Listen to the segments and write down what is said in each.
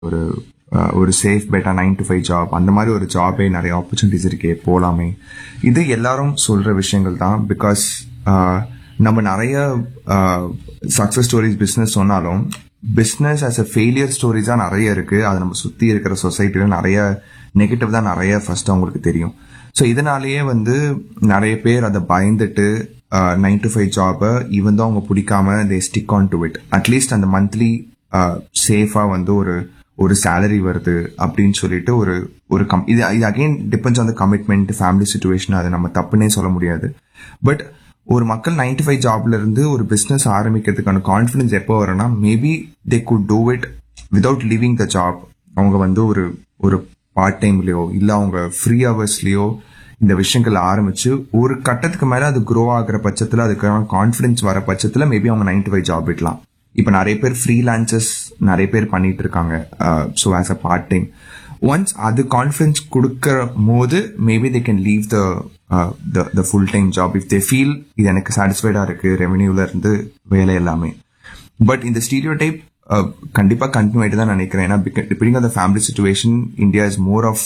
ஒரு அஹ், ஒரு safe better nine to five job அந்த மாதிரி ஒரு ஜாபே நிறைய ஆப்பர்ச்சுனிட்டிஸ் இருக்கே போலாமே இது எல்லாரும் சொல்ற விஷயங்கள் தான் பிகாஸ் நம்ம நிறைய சக்சஸ் ஸ்டோரிஸ் பிஸ்னஸ் சொன்னாலும் business as a failure stories தான் நிறைய இருக்கு அது நம்ம சுத்தி இருக்கிற சொசைட்டில நிறைய நெகட்டிவ் தான் நிறைய ஃபர்ஸ்ட் அவங்களுக்கு தெரியும் ஸோ இதனாலேயே வந்து நிறைய பேர் அதை பயந்துட்டு நைன் டு ஃபைவ் ஜாபை ஈவன் தான் அவங்க பிடிக்காம they stick on to it at least அந்த மந்த்லி சேஃபா வந்து ஒரு ஒரு சேலரி வருது அப்படின்னு சொல்லிட்டு ஒரு ஒரு கம் இது இது again depends on the commitment family situation அதை நம்ம தப்புன்னே சொல்ல முடியாது பட் ஒரு மக்கள் நைன்டி ஃபைவ் ஜாப்ல இருந்து ஒரு பிசினஸ் ஆரம்பிக்கிறதுக்கான கான்ஃபிடன்ஸ் எப்போ வரும்னா maybe they could do it without leaving the job அவங்க வந்து ஒரு ஒரு பார்ட் டைம்லயோ இல்ல அவங்க ஃப்ரீ ஹவர்ஸ்லயோ இந்த விஷயங்கள் ஆரம்பிச்சு ஒரு கட்டத்துக்கு மேல அது க்ரோ ஆகுற பட்சத்துல அதுக்கான கான்ஃபிடன்ஸ் வர பட்சத்துல மேபி அவங்க நைன் டு ஃபைவ் ஜாப் விடலாம் இப்ப நிறைய பேர் ஃப்ரீலான்சஸ் நிறைய பேர் பண்ணிட்டு இருக்காங்க so as a part time once அது கான்ஃபிடன்ஸ் கொடுக்கற போது maybe they can leave the the full time job if they feel இது எனக்கு சாட்டிஸ்ஃபைடா இருக்கு ரெவன்யூல இருந்து வேலை எல்லாமே பட் இந்த ஸ்டீரியோ டைப் கண்டிப்பா கண்டினியூ ஆயிட்டு தான் நினைக்கிறேன் ஏன்னா depending on the family situation India is more of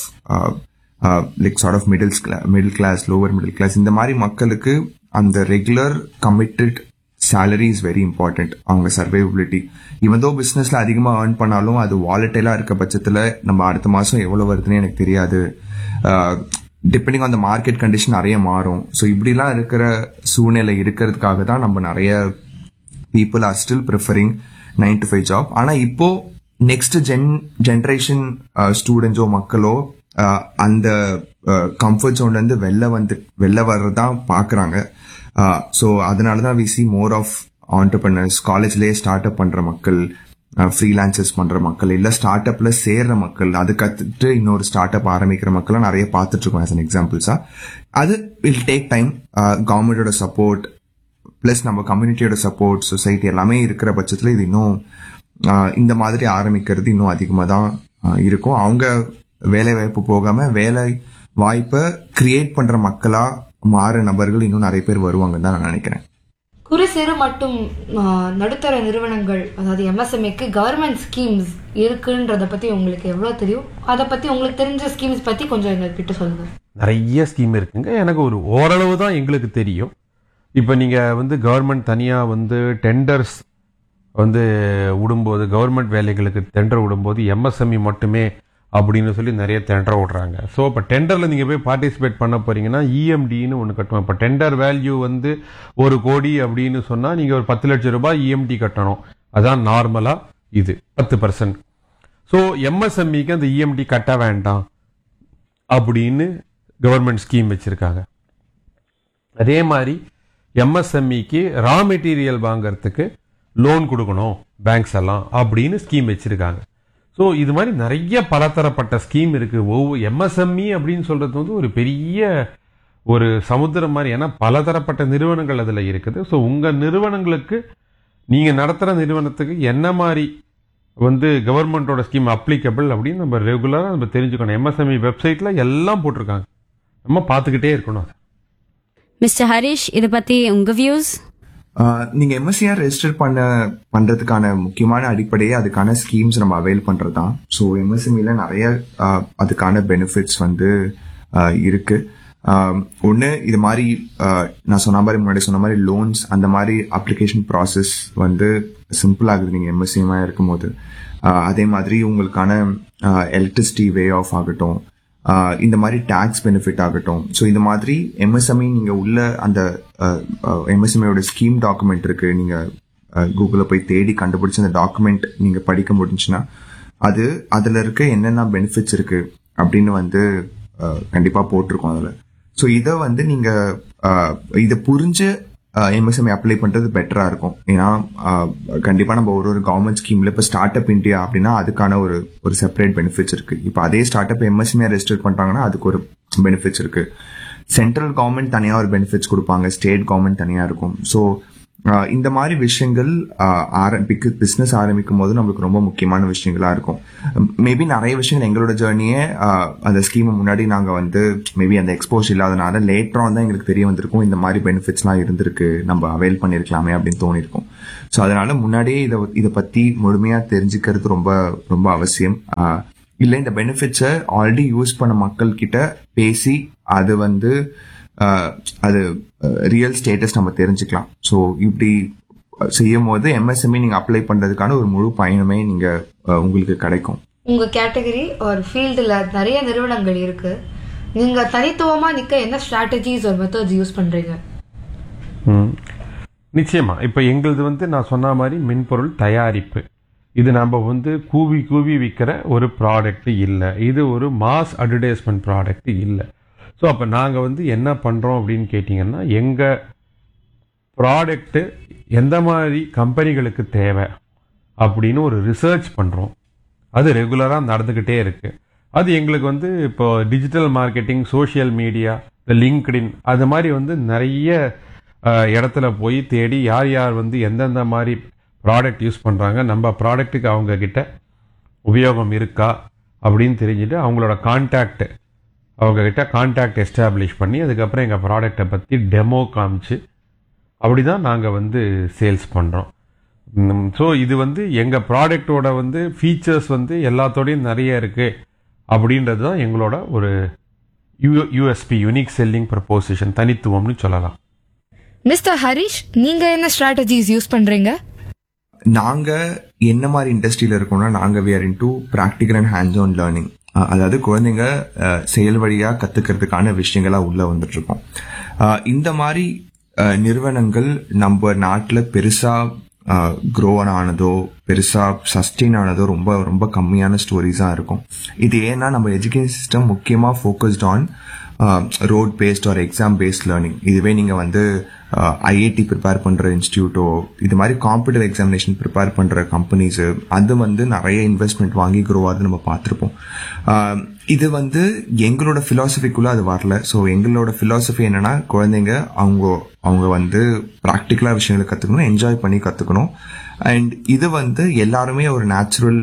like sort of middle middle class lower middle class இந்த மாதிரி மக்களுக்கு அந்த regular committed salary is very important அவங்க சர்வைபிலிட்டி இவன் தோ பிசினஸ்ல அதிகமா ஏர்ன் பண்ணாலும் அது வாலட்டைலா இருக்க பட்சத்துல நம்ம அடுத்த மாசம் எவ்வளவு வருதுன்னு எனக்கு தெரியாது depending on the market condition நிறைய மாறும் ஸோ இப்படிலாம் இருக்கிற சூழ்நிலை இருக்கிறதுக்காக தான் நம்ம நிறைய people are still preferring nine to five job ஆனா இப்போ நெக்ஸ்ட் ஜென் ஜென்ரேஷன் ஸ்டூடெண்ட்ஸோ மக்களோ uh, அந்த கம்ஃபர்ட் ஜோன்ல இருந்து வெளில வந்து வெளில வர்றதான் பாக்குறாங்க ஸோ அதனால தான் we see more of entrepreneurs காலேஜ்லயே ஸ்டார்ட் அப் பண்ற மக்கள் ஃப்ரீலான்சர்ஸ் பண்ற மக்கள் இல்ல ஸ்டார்ட் அப்ல சேர்ற மக்கள் அது கத்துட்டு இன்னொரு ஸ்டார்ட் அப் ஆரம்பிக்கிற மக்கள் நிறைய பார்த்துட்டு இருக்கோம் ஆஸ் அன் எக்ஸாம்பிள்ஸா அது வில் டேக் டைம் கவர்மெண்டோட சப்போர்ட் பிளஸ் நம்ம கம்யூனிட்டியோட சப்போர்ட் சொசைட்டி எல்லாமே இருக்கிற பட்சத்துல இது இன்னும் ஆஹ், இந்த மாதிரி ஆரம்பிக்கிறது இன்னும் அதிகமாக தான் ஆஹ், இருக்கும் அவங்க வேலை வாய்ப்பு போகாம வேலை வாய்ப்பை கிரியேட் பண்ற மக்களா மாற நபர்கள் இன்னும் நிறைய பேர் வருவாங்கன்னு தான் நான் நினைக்கிறேன் குறு சிறு மற்றும் ஆ, நடுத்தர நிறுவனங்கள் அதாவது எம்எஸ்எம்ஏக்கு கவர்மெண்ட் ஸ்கீம்ஸ் இருக்குன்றத பத்தி உங்களுக்கு எவ்வளவு தெரியும் அதை பத்தி உங்களுக்கு தெரிஞ்ச ஸ்கீம்ஸ் பத்தி கொஞ்சம் எங்ககிட்ட சொல்லுங்க நிறைய ஸ்கீம் இருக்குங்க எனக்கு ஒரு ஓரளவு தான் எங்களுக்கு தெரியும் இப்போ நீங்கள் வந்து கவர்மெண்ட் தனியாக வந்து டெண்டர்ஸ் வந்து விடும்போது கவர்மெண்ட் வேலைகளுக்கு டெண்டர் விடும்போது எம்எஸ்எம்இ மட்டுமே அப்படின்னு சொல்லி நிறைய டெண்டர் விடுறாங்க ஸோ இப்போ டெண்டரில் நீங்கள் போய் பார்ட்டிசிபேட் பண்ண போறீங்கன்னா இஎம்டின்னு ஒன்று கட்டணும் இப்போ டெண்டர் வேல்யூ வந்து ஒரு கோடி அப்படின்னு சொன்னால் நீங்கள் ஒரு பத்து லட்சம் ரூபாய் இஎம்டி கட்டணும் அதான் நார்மலாக இது பத்து பர்சன்ட் ஸோ எம்எஸ்எம்இக்கு அந்த இஎம்டி கட்ட வேண்டாம் அப்படின்னு கவர்மெண்ட் ஸ்கீம் வச்சிருக்காங்க அதே மாதிரி எம்எஸ்எம்இக்கு ரா மெட்டீரியல் வாங்குறதுக்கு லோன் கொடுக்கணும் பேங்க்ஸ் எல்லாம் அப்படின்னு ஸ்கீம் வச்சிருக்காங்க ஸோ இது மாதிரி நிறைய பலதரப்பட்ட ஸ்கீம் இருக்கு ஒவ்வொரு எம்எஸ்எம்இ அப்படின்னு சொல்றது வந்து ஒரு பெரிய ஒரு சமுத்திரம் மாதிரி ஏன்னா பலதரப்பட்ட நிறுவனங்கள் அதில் இருக்குது ஸோ உங்க நிறுவனங்களுக்கு நீங்க நடத்துற நிறுவனத்துக்கு என்ன மாதிரி வந்து கவர்மெண்டோட ஸ்கீம் அப்ளிகபிள் அப்படின்னு நம்ம ரெகுலராக நம்ம தெரிஞ்சுக்கணும் எம்எஸ்எம்இ வெப்சைட்ல எல்லாம் போட்டிருக்காங்க நம்ம பார்த்துக்கிட்டே இருக்கணும் அதை மிஸ்டர் ஹரிஷ் இதை பத்தி உங்க வியூஸ் ஆஹ் நீங்க எம்எஸ்சிஆர் ரெஜிஸ்டர் பண்ண பண்றதுக்கான முக்கியமான அடிப்படையே அதுக்கான ஸ்கீம்ஸ் நம்ம அவைல் பண்றது தான் ஸோ எம்எஸ்எம்இல நிறைய ஆஹ், அதுக்கான பெனிஃபிட்ஸ் வந்து ஆஹ், இருக்கு ஒன்று இது மாதிரி ஆஹ், நான் சொன்ன மாதிரி முன்னாடி சொன்ன மாதிரி லோன்ஸ் அந்த மாதிரி அப்ளிகேஷன் ப்ராசஸ் வந்து சிம்பிள் ஆகுது நீங்க எம்எஸ்சிஎம்மா இருக்கும்போது ஆஹ், அதே மாதிரி உங்களுக்கான எலக்ட்ரிசிட்டி வே ஆஃப் ஆகட்டும் ஆஹ் இந்த மாதிரி டாக்ஸ் பெனிஃபிட் ஆகட்டும் ஸோ இந்த மாதிரி எம்எஸ்எம்இ நீங்க உள்ள அந்த எம்எஸ்எம்இயோட ஸ்கீம் டாக்குமெண்ட் இருக்கு நீங்க கூகுளில் போய் தேடி கண்டுபிடிச்ச அந்த டாக்குமெண்ட் நீங்க படிக்க முடிஞ்சுன்னா அது அதுல இருக்க என்னென்ன பெனிஃபிட்ஸ் இருக்கு அப்படின்னு வந்து ஆஹ் கண்டிப்பா போட்டிருக்கோம் அதுல ஸோ இதை வந்து நீங்க ஆஹ் இதை புரிஞ்சு எம்எஸ்எம்ஐ அப்ளை பண்றது பெட்டரா இருக்கும் ஏன்னா ஆஹ் கண்டிப்பா நம்ம ஒரு ஒரு கவர்மெண்ட் ஸ்கீம்ல இப்போ ஸ்டார்ட் அப் இந்தியா அப்படின்னா அதுக்கான ஒரு ஒரு செப்பரேட் பெனிஃபிட்ஸ் இருக்கு இப்போ அதே ஸ்டார்ட் அப் எம்எஸ்எம்ஐ ரெஜிஸ்டர் பண்றாங்கன்னா அதுக்கு ஒரு பெனிஃபிட்ஸ் இருக்கு சென்ட்ரல் கவர்மெண்ட் தனியா ஒரு பெனிஃபிட்ஸ் கொடுப்பாங்க ஸ்டேட் கவர்மெண்ட் தனியா இருக்கும் ஸோ ஆஹ் இந்த மாதிரி விஷயங்கள் ஆரம்பிக்க பிசினஸ் ஆரம்பிக்கும் போது நம்மளுக்கு ரொம்ப முக்கியமான விஷயங்களா இருக்கும் மேபி நிறைய விஷயங்கள் எங்களோட ஜேர்னியே அந்த ஸ்கீம் முன்னாடி நாங்க வந்து மேபி அந்த எக்ஸ்போஸ் இல்லாதனால லேட்டரா தான் எங்களுக்கு தெரிய வந்திருக்கும் இந்த மாதிரி பெனிஃபிட்ஸ்லாம் இருந்திருக்கு நம்ம அவைல் பண்ணிருக்கலாமே அப்படின்னு தோணிருக்கும் ஸோ அதனால முன்னாடியே இதை இதை பத்தி முழுமையா தெரிஞ்சுக்கிறது ரொம்ப ரொம்ப அவசியம் ஆஹ் இல்ல இந்த பெனிஃபிட்ஸை ஆல்ரெடி யூஸ் பண்ண மக்கள் கிட்ட பேசி அது வந்து ஆஹ் அது ரியல் ஸ்டேட்டஸ் நம்ம தெரிஞ்சுக்கலாம் ஸோ இப்படி செய்யும் போது எம்எஸ்எம்இ நீங்க அப்ளை பண்றதுக்கான ஒரு முழு பயணமே நீங்க ஆஹ் உங்களுக்கு கிடைக்கும் உங்க கேட்டகரி ஒரு ஃபீல்டில் நிறைய நிறுவனங்கள் இருக்கு நீங்க தனித்துவமா நிக்க என்ன ஸ்ட்ராட்டஜிஸ் ஒரு மெத்தட்ஸ் யூஸ் பண்றீங்க ம். நிச்சயமா இப்போ எங்களுது வந்து நான் சொன்ன மாதிரி மென்பொருள் தயாரிப்பு இது நம்ம வந்து கூவி கூவி விற்கிற ஒரு ப்ராடக்ட் இல்லை இது ஒரு மாஸ் அட்வர்டைஸ்மெண்ட் ப்ராடக்ட் இல்லை ஸோ அப்போ நாங்கள் வந்து என்ன பண்ணுறோம் அப்படின்னு கேட்டிங்கன்னா எங்கள் ப்ராடக்ட்டு எந்த மாதிரி கம்பெனிகளுக்கு தேவை அப்படின்னு ஒரு ரிசர்ச் பண்ணுறோம் அது ரெகுலராக நடந்துக்கிட்டே இருக்கு அது எங்களுக்கு வந்து இப்போ டிஜிட்டல் மார்க்கெட்டிங் சோஷியல் மீடியா இந்த லிங்க்டின் அது மாதிரி வந்து நிறைய அஹ், இடத்துல போய் தேடி யார் யார் வந்து எந்தெந்த மாதிரி ப்ராடக்ட் யூஸ் பண்ணுறாங்க நம்ம ப்ராடக்ட்டுக்கு அவங்க கிட்ட உபயோகம் இருக்கா அப்படின்னு தெரிஞ்சுட்டு அவங்களோட கான்டாக்ட் அவங்க கிட்ட கான்டாக்ட் எஸ்டாப்ளிஷ் பண்ணி அதுக்கப்புறம் எங்கள் ப்ராடக்ட்டை பற்றி டெமோ காமிச்சு அப்படி தான் நாங்கள் வந்து சேல்ஸ் பண்ணுறோம் ஸோ இது வந்து எங்கள் ப்ராடக்டோட வந்து ஃபீச்சர்ஸ் வந்து எல்லாத்தோடையும் நிறைய இருக்குது அப்படின்றது தான் எங்களோட ஒரு U USP unique selling proposition தனித்துவம்னு சொல்லலாம் மிஸ்டர் ஹரிஷ் நீங்க என்ன ஸ்ட்ராட்டஜிஸ் யூஸ் பண்றீங்க நாங்க என்ன மாதிரி இண்டஸ்ட்ரியில இருக்கோம்னா நாங்க we are into practical and hands on learning அதாவது குழந்தைங்க அஹ், செயல் வழியா கத்துக்கிறதுக்கான விஷயங்களா உள்ள வந்துட்டு இருக்கோம் அஹ், இந்த மாதிரி அஹ், நிறுவனங்கள் நம்ம நாட்டுல பெருசா க்ரோ ஆனதோ பெருசா சஸ்டெயின் ஆனதோ ரொம்ப ரொம்ப கம்மியான ஸ்டோரிஸா இருக்கும் இது ஏன்னா நம்ம எஜுகேஷன் சிஸ்டம் முக்கியமா focused on rote based or exam based learning இதுவே நீங்க வந்து ஐஐடி ப்ரிப்பேர் பண்ற இன்ஸ்டியூட்டோ இது மாதிரி காம்படிட்டிவ் எக்ஸாமினேஷன் ப்ரிப்பேர் பண்ற கம்பெனிஸ் அது வந்து நிறைய இன்வெஸ்ட்மெண்ட் வாங்கி க்ரோ ஆகுது நம்ம பார்த்துருப்போம் ஆஹ் இது வந்து எங்களோட பிலாசபிக்குள்ள அது வரல ஸோ எங்களோட பிலாசபி என்னன்னா குழந்தைங்க அவங்க அவங்க வந்து ப்ராக்டிக்கலா விஷயங்களை கத்துக்கணும் என்ஜாய் பண்ணி கத்துக்கணும் அண்ட் இது வந்து எல்லாருமே ஒரு நேச்சுரல்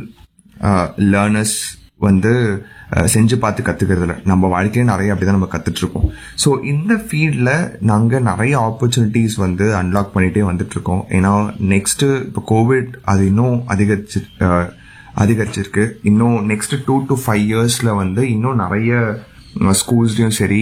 லேர்னர்ஸ் வந்து அஹ், செஞ்சு பார்த்து கத்துக்கிறதுல நம்ம வாழ்க்கையில நிறைய அப்படிதான் நம்ம கத்துட்டு இருக்கோம் ஸோ இந்த ஃபீல்ட்ல நாங்க நிறைய ஆப்பர்ச்சுனிட்டிஸ் வந்து அன்லாக் பண்ணிட்டே வந்துட்டு இருக்கோம் ஏன்னா நெக்ஸ்ட் இப்போ கோவிட் அது இன்னும் அதிகரிச்சு அஹ், அதிகரிச்சிருக்கு இன்னும் நெக்ஸ்ட் டூ டு ஃபைவ் இயர்ஸ்ல வந்து இன்னும் நிறைய ஸ்கூல்ஸ்லயும் சரி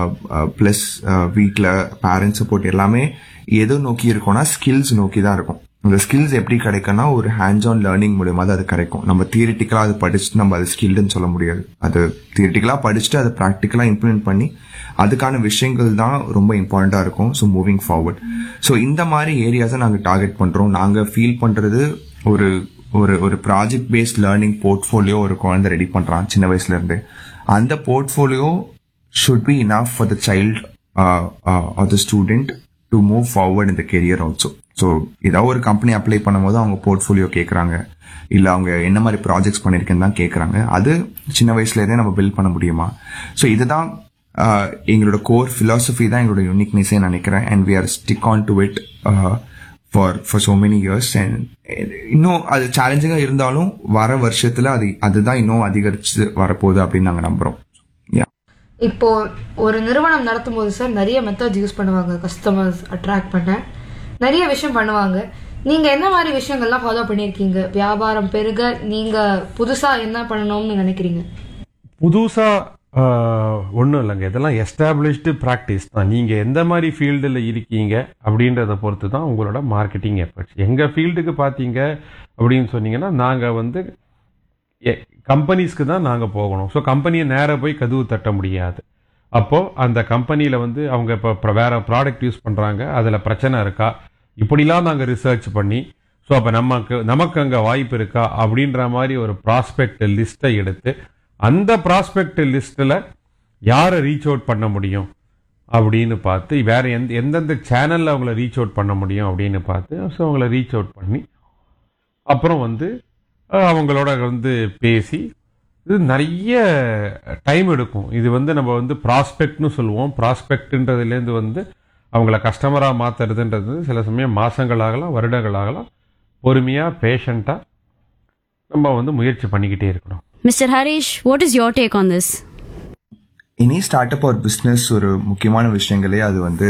ப்ளஸ் வீட்டில் பேரண்ட்ஸ் சப்போர்ட் எல்லாமே எதை நோக்கி இருக்கோம்னா ஸ்கில்ஸ் நோக்கி தான் இருக்கும் இந்த ஸ்கில்ஸ் எப்படி கிடைக்கும்னா ஒரு ஹேண்ட்ஸ் ஆன் லேர்னிங் மூலியமா தான் அது கிடைக்கும் நம்ம தியரிட்டிக்கலா அது படிச்சுட்டு நம்ம அது ஸ்கில்டுன்னு சொல்ல முடியாது அது தியரிட்டிக்கலா படிச்சுட்டு அதை ப்ராக்டிக்கலா இம்ப்ளிமெண்ட் பண்ணி அதுக்கான விஷயங்கள் தான் ரொம்ப இம்பார்ட்டண்டா இருக்கும் ஸோ மூவிங் ஃபார்வர்ட் ஸோ இந்த மாதிரி ஏரியாஸை நாங்கள் டார்கெட் பண்றோம் நாங்கள் ஃபீல் பண்றது ஒரு ஒரு ஒரு ப்ராஜெக்ட் பேஸ்ட் லேர்னிங் போர்ட்ஃபோலியோ ஒரு குழந்தை ரெடி பண்றான் சின்ன வயசுல இருந்து அந்த portfolio should be enough for the child or the student to move forward இந்த கெரியர் ஆல்சோ ஸோ ஏதாவது ஒரு கம்பெனி அப்ளை பண்ணும்போது அவங்க போர்ட்ஃபோலியோ கேட்குறாங்க இல்லை அவங்க என்ன மாதிரி ப்ராஜெக்ட்ஸ் பண்ணியிருக்கேன்னு தான் கேட்குறாங்க அது சின்ன வயசுலேருந்தே நம்ம பில்ட் பண்ண முடியுமா ஸோ இதுதான் ஆஹ், எங்களோட கோர் philosophy தான் எங்களோட யூனிக்னஸே நினைக்கிறேன் and we are stick on to it for for so many years and இன்னும் அது சேலஞ்சிங்காக இருந்தாலும் வர வருஷத்துல அது அதுதான் இன்னும் அதிகரிச்சு வரப்போகுது அப்படின்னு நாங்கள் நம்புறோம் Yeah. இப்போ ஒரு நிறுவனம் நடத்தும் போது சார் நிறைய மெத்தட்ஸ் யூஸ் பண்ணுவாங்க கஸ்டமர்ஸ் அட்ராக்ட் பண்ண நிறைய விஷயம் பண்ணுவாங்க நீங்க என்ன மாதிரி விஷயங்கள்லாம் ஃபாலோ பண்ணியிருக்கீங்க வியாபாரம் பெருக நீங்க புதுசா என்ன பண்ணணும்னு நினைக்கிறீங்க புதுசாக ஒன்றும் இல்லைங்க இதெல்லாம் எஸ்டாப்ளிஷ்டு ப்ராக்டிஸ் தான் நீங்கள் எந்த மாதிரி ஃபீல்டில் இருக்கீங்க அப்படின்றத பொறுத்து தான் உங்களோட மார்க்கெட்டிங் எஃபர்ட்ஸ் எங்கள் ஃபீல்டுக்கு பார்த்தீங்க அப்படின்னு சொன்னீங்கன்னா நாங்கள் வந்து கம்பெனிஸ்க்கு தான் நாங்கள் போகணும் ஸோ கம்பெனியை நேராக போய் கதவு தட்ட முடியாது அப்போது அந்த கம்பெனியில் வந்து அவங்க இப்போ வேற ப்ராடக்ட் யூஸ் பண்ணுறாங்க அதில் பிரச்சனை இருக்கா இப்படிலாம் நாங்கள் ரிசர்ச் பண்ணி ஸோ அப்போ நமக்கு நமக்கு அங்கே வாய்ப்பு இருக்கா அப்படின்ற மாதிரி ஒரு ப்ராஸ்பெக்ட் லிஸ்ட்டை எடுத்து அந்த ப்ராஸ்பெக்ட் லிஸ்ட்டில் யாரை ரீச் அவுட் பண்ண முடியும் அப்படின்னு பார்த்து வேற எந்த எந்தெந்த சேனலில் அவங்கள ரீச் அவுட் பண்ண முடியும் அப்படின்னு பார்த்து ஸோ அவங்கள ரீச் அவுட் பண்ணி அப்புறம் வந்து அஹ், அவங்களோட வந்து பேசி இது நிறைய டைம் எடுக்கும் இது வந்து நம்ம வந்து ப்ராஸ்பெக்ட்னு சொல்லுவோம் ப்ராஸ்பெக்ட்ன்றதுலேருந்து வந்து அவங்கள கஸ்டமராக மாற்றுறதுன்றது சில சமயம் மாதங்கள் ஆகலாம் வருடங்கள் ஆகலாம் பொறுமையாக பேஷண்ட்டாக நம்ம வந்து முயற்சி பண்ணிக்கிட்டே இருக்கணும் Mr. Harish, what is your take on this? இனி ஸ்டார்ட் அப் ஒரு பிஸ்னஸ் ஒரு முக்கியமான விஷயங்களே அது வந்து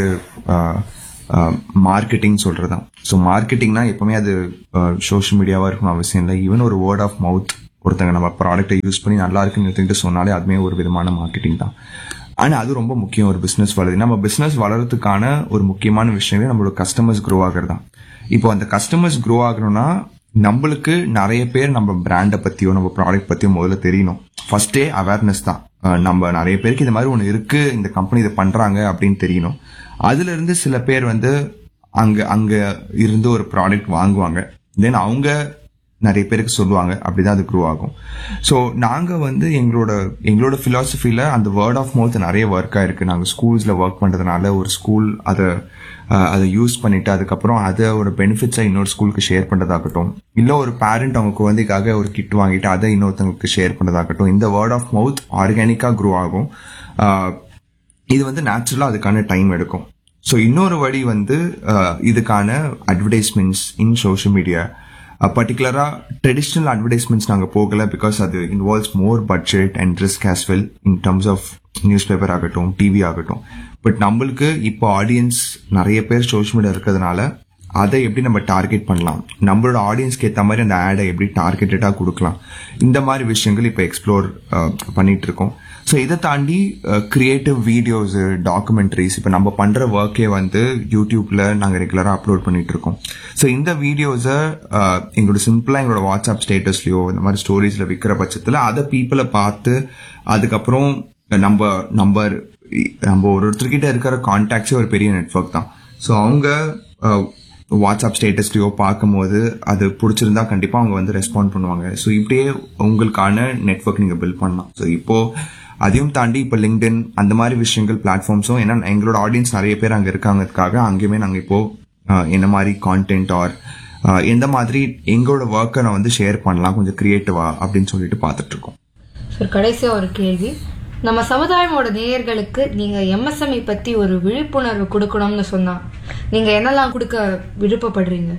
மார்க்கெட்டிங் சொல்றது தான் ஸோ மார்க்கெட்டிங்னா எப்பவுமே அது சோஷியல் மீடியாவா இருக்கணும் அவசியம் இல்லை ஈவன் ஒரு வேர்ட் ஆஃப் மவுத் ஒருத்தங்க நம்ம ப்ராடக்ட்டை யூஸ் பண்ணி நல்லா இருக்குன்னு எடுத்துக்கிட்டு சொன்னாலே அதுமே ஒரு விதமான மார்க்கெட்டிங் தான் ஆனா அது ரொம்ப முக்கியம் ஒரு பிசினஸ் வளருது நம்ம பிசினஸ் வளர்றதுக்கான ஒரு முக்கியமான விஷயமே நம்மளோட கஸ்டமர்ஸ் க்ரோ ஆகிறது தான் இப்போ அந்த கஸ்டமர்ஸ் க்ரோ ஆகணும்னா நம்மளுக்கு நிறைய பேர் நம்ம பிராண்டை பத்தியோ நம்ம ப்ராடக்ட் பத்தியோ முதல்ல தெரியணும் ஃபர்ஸ்டே அவேர்னஸ் தான் அஹ் நம்ம நிறைய பேருக்கு இந்த மாதிரி ஒன்று இருக்கு இந்த கம்பெனி இதை பண்றாங்க அப்படின்னு தெரியணும் அதுல இருந்து சில பேர் வந்து அங்க அங்க இருந்து ஒரு ப்ராடக்ட் வாங்குவாங்க தென் அவங்க நிறைய பேருக்கு சொல்லுவாங்க அப்படிதான் அது க்ரோ ஆகும் ஸோ நாங்க வந்து எங்களோட எங்களோட பிலாசபில அந்த வேர்ட் ஆஃப் மவுத் நிறைய ஒர்க் ஆயிருக்கு நாங்க ஸ்கூல்ஸ்ல ஒர்க் பண்றதுனால ஒரு ஸ்கூல் அதை அஹ், அதை யூஸ் பண்ணிட்டு அதுக்கப்புறம் அதோட பெனிஃபிட்ஸை இன்னொரு ஸ்கூலுக்கு ஷேர் பண்றதாகட்டும் இல்ல ஒரு பேரண்ட் அவங்க குழந்தைக்காக ஒரு கிட் வாங்கிட்டு அதை இன்னொருத்தவங்களுக்கு ஷேர் பண்றதாகட்டும் இந்த வேர்ட் ஆஃப் மவுத் ஆர்கானிக்கா க்ரோ ஆகும் அஹ், இது வந்து நேச்சுரலா அதுக்கான டைம் எடுக்கும் ஸோ இன்னொரு வழி வந்து அஹ், இதுக்கான அட்வர்டைஸ்மெண்ட்ஸ் இன் சோஷியல் மீடியா பர்டிகுலரா ட்ரெடிஷ்னல் அட்வர்டைஸ்மெண்ட்ஸ் நாங்க போகல பிகாஸ் அது involves more budget and risk as well in terms of newspaper ஆகட்டும் டிவி ஆகட்டும் பட் நம்மளுக்கு இப்போ ஆடியன்ஸ் நிறைய பேர் சோஷியல் மீடியா இருக்கிறதுனால அதை எப்படி நம்ம டார்கெட் பண்ணலாம் நம்மளோட ஆடியன்ஸ்க்கு ஏற்ற மாதிரி அந்த ஆடை எப்படி டார்கெட்டடாக கொடுக்கலாம் இந்த மாதிரி விஷயங்கள் இப்போ எக்ஸ்ப்ளோர் பண்ணிட்டு இருக்கோம் ஸோ இதை தாண்டி கிரியேட்டிவ் வீடியோஸ் டாக்குமெண்ட்ரிஸ் இப்போ நம்ம பண்ற ஒர்க்கே வந்து யூடியூப்ல நாங்கள் ரெகுலராக அப்லோட் பண்ணிட்டு இருக்கோம் ஸோ இந்த வீடியோஸை எங்களோட சிம்பிளாக எங்களோட வாட்ஸ்அப் ஸ்டேட்டஸ்லயோ இந்த மாதிரி ஸ்டோரிஸ்ல விற்கிற பட்சத்தில் அதை பீப்புளை பார்த்து அதுக்கப்புறம் நம்ம நம்ம நம்ம ஒரு ஒருத்தர்கிட்ட இருக்கிற கான்டாக்ட்ஸே ஒரு பெரிய நெட்வொர்க் தான் ஸோ அவங்க அஹ், வாட்ஸ்அப் ஸ்டேட்டஸ்லயோ பார்க்கும்போது அது பிடிச்சிருந்தா கண்டிப்பா அவங்க வந்து ரெஸ்பாண்ட் பண்ணுவாங்க ஸோ இப்படியே உங்களுக்கான நெட்வொர்க் நீங்க பில்ட் பண்ணலாம் ஸோ இப்போ அதையும் தாண்டி இப்போ லிங்க்டின் அந்த மாதிரி விஷயங்கள் பிளாட்ஃபார்ம்ஸும் ஏன்னா எங்களோட ஆடியன்ஸ் நிறைய பேர் அங்க இருக்காங்கிறதுக்காக அங்கேயுமே நாங்க இப்போ அஹ், என்ன மாதிரி கான்டென்ட் ஆர் எந்த மாதிரி எங்களோட ஒர்க்கை நான் வந்து ஷேர் பண்ணலாம் கொஞ்சம் கிரியேட்டிவா அப்படின்னு சொல்லிட்டு பார்த்துட்டு இருக்கோம் சார் கடைசியா ஒரு கேள்வி நம்ம சமுதாயமோட நேயர்களுக்கு நீங்க எம்எஸ்எம்இ பத்தி ஒரு விழிப்புணர்வு கொடுக்கணும்னு சொன்னா நீங்க என்னெல்லாம் கொடுக்க விருப்பப்படுறீங்க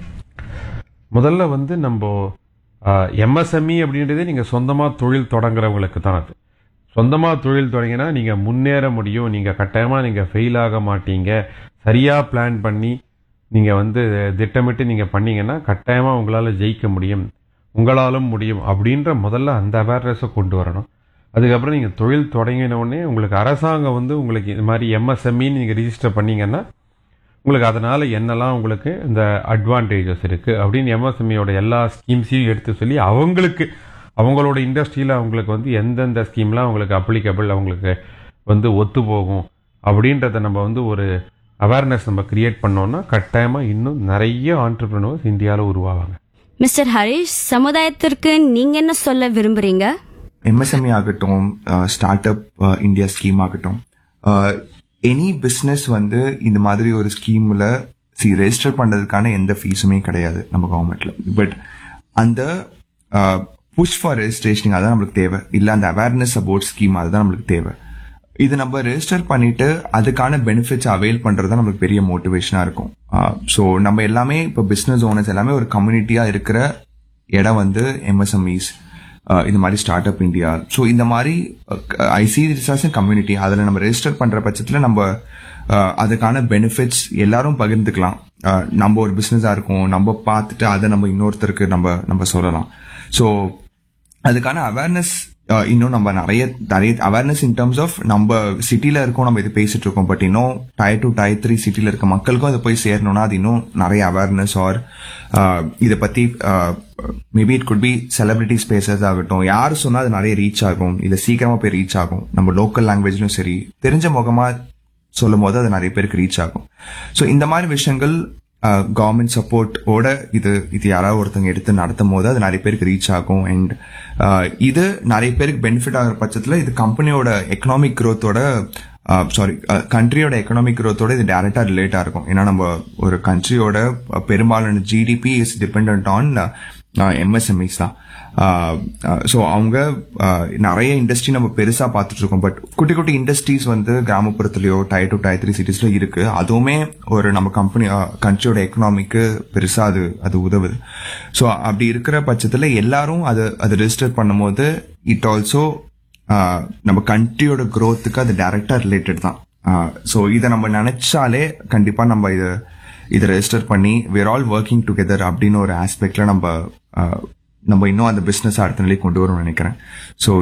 முதல்ல வந்து நம்ம எம்எஸ்எம்இ அப்படின்றதே நீங்கள் சொந்தமாக தொழில் தொடங்குறவங்களுக்கு தான் அது சொந்தமாக தொழில் தொடங்கினா நீங்கள் முன்னேற முடியும் நீங்கள் கட்டாயமாக நீங்கள் ஃபெயில் ஆக மாட்டீங்க சரியாக பிளான் பண்ணி நீங்கள் வந்து திட்டமிட்டு நீங்கள் பண்ணீங்கன்னா கட்டாயமாக உங்களால் ஜெயிக்க முடியும் உங்களாலும் முடியும் அப்படின்ற முதல்ல அந்த அவேர்னஸை கொண்டு வரணும் அதுக்கப்புறம் நீங்கள் தொழில் தொடங்கின உடனே உங்களுக்கு அரசாங்கம் வந்து உங்களுக்கு இது மாதிரி எம்எஸ்எம்இன்னு நீங்கள் ரிஜிஸ்டர் பண்ணீங்கன்னா உங்களுக்கு அதனால் என்னெல்லாம் உங்களுக்கு இந்த அட்வான்டேஜஸ் இருக்குது அப்படின்னு எம்எஸ்எம்இயோட எல்லா ஸ்கீம்ஸையும் எடுத்து சொல்லி அவங்களுக்கு அவங்களோட இண்டஸ்ட்ரியில் அவங்களுக்கு வந்து எந்தெந்த ஸ்கீம்லாம் அவங்களுக்கு அப்ளிகபிள் அவங்களுக்கு வந்து ஒத்து போகும் அப்படின்றத நம்ம வந்து ஒரு அவேர்னஸ் நம்ம கிரியேட் பண்ணோம்னா கட்டாயமாக இன்னும் நிறைய ஆண்டர்பிரினர்ஸ் இந்தியாவில் உருவாவாங்க மிஸ்டர் ஹரிஷ் சமுதாயத்திற்கு நீங்க என்ன சொல்ல விரும்புறீங்க எம்எஸ்எம்இ ஆகட்டும் ஸ்டார்ட் அப் இந்தியா ஸ்கீம் ஆகட்டும் எனி பிஸ்னஸ் வந்து இந்த மாதிரி ஒரு ஸ்கீம்ல சி ரெஜிஸ்டர் பண்றதுக்கான எந்த ஃபீஸுமே கிடையாது நம்ம கவர்மெண்ட்ல பட் அந்த புஷ் ஃபார் ரெஜிஸ்ட்ரேஷன் அதான் நம்மளுக்கு தேவை இல்ல அந்த அவேர்னஸ் அபவுட் ஸ்கீம் அதுதான் நம்மளுக்கு தேவை இது நம்ம ரெஜிஸ்டர் பண்ணிட்டு அதுக்கான பெனிஃபிட்ஸ் அவைல் பண்றது நம்மளுக்கு பெரிய மோட்டிவேஷனா இருக்கும் ஸோ நம்ம எல்லாமே இப்போ பிசினஸ் ஓனர்ஸ் எல்லாமே ஒரு கம்யூனிட்டியா இருக்கிற இடம் வந்து எம்எஸ்எம்இஸ் இந்த மாதிரி ஸ்டார்ட் அப் இந்தியா ஸோ இந்த மாதிரி ஐசி ரிசர்ச் கம்யூனிட்டி அதில் நம்ம ரெஜிஸ்டர் பண்ற பட்சத்தில் நம்ம அஹ், அதுக்கான பெனிஃபிட்ஸ் எல்லாரும் பகிர்ந்துக்கலாம் அஹ், நம்ம ஒரு பிஸ்னஸாக இருக்கும் நம்ம பார்த்துட்டு அதை நம்ம இன்னொருத்தருக்கு நம்ம நம்ம சொல்லலாம் ஸோ அதுக்கான அவேர்னஸ் இன்னும் நம்ம நிறைய நிறைய அவேர்னஸ் இன் டர்ம்ஸ் ஆஃப் நம்ம சிட்டில இருக்கோம் நம்ம இது பேசிட்டு இருக்கோம் பட் இன்னும் டயர் டூ டயர் த்ரீ சிட்டில இருக்க மக்களுக்கும் அது போய் சேரணும்னா அது இன்னும் நிறைய அவேர்னஸ் ஆர் இதை பத்தி maybe it could be celebrity spaces ஆகட்டும் யார் சொன்னா அது நிறைய ரீச் ஆகும் இல்ல சீக்கிரமா போய் ரீச் ஆகும் நம்ம லோக்கல் லாங்குவேஜ்லயும் சரி தெரிஞ்ச முகமா சொல்லும் போது அது நிறைய பேருக்கு ரீச் ஆகும் ஸோ இந்த மாதிரி விஷயங்கள் கவர்மெண்ட் சப்போர்ட் ஓட இது இது யாராவது ஒருத்தங்க எடுத்து நடத்தும் போது அது நிறைய பேருக்கு ரீச் ஆகும் அண்ட் இது நிறைய பேருக்கு பெனிஃபிட் ஆகிற பட்சத்தில் இது கம்பெனியோட எக்கனாமிக் growth-ஓட சாரி கண்ட்ரியோட எக்கனாமிக் growth-ஓட இது டைரக்டா ரிலேட்டா இருக்கும் ஏன்னா நம்ம ஒரு கண்ட்ரியோட பெரும்பாலான GDP is depend on MSMEs தான் ஸோ அவங்க ஆஹ், நிறைய இண்டஸ்ட்ரி நம்ம பெருசா பார்த்துட்டு இருக்கோம் பட் குட்டி குட்டி இண்டஸ்ட்ரீஸ் வந்து கிராமப்புறத்துலயோ டை டூ டை த்ரீ சிட்டிஸ்ல இருக்கு அதுவுமே ஒரு நம்ம கம்பெனி கண்ட்ரியோட எக்கனாமிக்கு பெருசா அது அது உதவுது ஸோ அப்படி இருக்கிற பட்சத்துல எல்லாரும் அது அது ரெஜிஸ்டர் பண்ணும்போது இட் ஆல்சோ நம்ம கண்ட்ரியோட growthக்கு அது டைரக்டா ரிலேட்டட் தான் ஸோ இதை நம்ம நினைச்சாலே கண்டிப்பா நம்ம இதை இதை ரெஜிஸ்டர் பண்ணி வேர் ஆல் ஒர்க்கிங் டுகெதர் அப்படின்னு ஒரு ஆஸ்பெக்ட்ல நம்ம ஆஹ், நம்ம இன்னும் அந்த பிசினஸ் அடுத்த நிலைக்கு கொண்டு வரும்னு நினைக்கிறேன் ஸோ